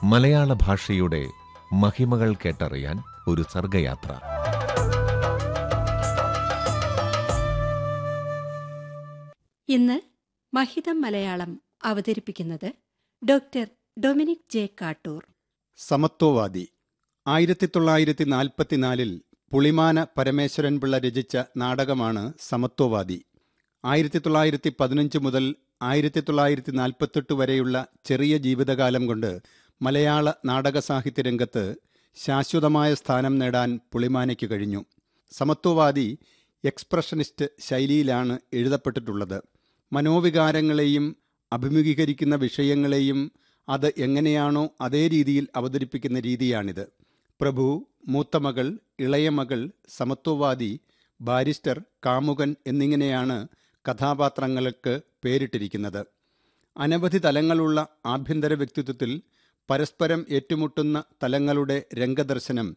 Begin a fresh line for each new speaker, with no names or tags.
മലയാള ഭാഷയുടെ മഹിമകൾ കേട്ടറിയാൻ ഒരു സർഗയാത്ര
ഇന്ന് മഹിതം മലയാളം അവതരിപ്പിക്കുന്നത് ഡോക്ടർ ഡൊമിനിക് ജെ കാട്ടൂർ
സമത്വവാദി ആയിരത്തി തൊള്ളായിരത്തി നാൽപ്പത്തിനാലിൽ പുളിമാന പരമേശ്വരൻ പിള്ള രചിച്ച നാടകമാണ് സമത്വവാദി ആയിരത്തി തൊള്ളായിരത്തി പതിനഞ്ച് മുതൽ ആയിരത്തി തൊള്ളായിരത്തി നാൽപ്പത്തെട്ട് വരെയുള്ള ചെറിയ ജീവിതകാലം കൊണ്ട് മലയാള നാടക സാഹിത്യ രംഗത്ത് ശാശ്വതമായ സ്ഥാനം നേടാൻ പുളിമാനയ്ക്ക് കഴിഞ്ഞു സമത്വവാദി എക്സ്പ്രഷനിസ്റ്റ് ശൈലിയിലാണ് എഴുതപ്പെട്ടിട്ടുള്ളത് മനോവികാരങ്ങളെയും അഭിമുഖീകരിക്കുന്ന വിഷയങ്ങളെയും അത് എങ്ങനെയാണോ അതേ രീതിയിൽ അവതരിപ്പിക്കുന്ന രീതിയാണിത് പ്രഭു മൂത്തമകൾ ഇളയമകൾ സമത്വവാദി ബാരിസ്റ്റർ കാമുകൻ എന്നിങ്ങനെയാണ് കഥാപാത്രങ്ങൾക്ക് പേരിട്ടിരിക്കുന്നത് അനവധി തലങ്ങളുള്ള ആഭ്യന്തര വ്യക്തിത്വത്തിൽ പരസ്പരം ഏറ്റുമുട്ടുന്ന തലങ്ങളുടെ രംഗദർശനം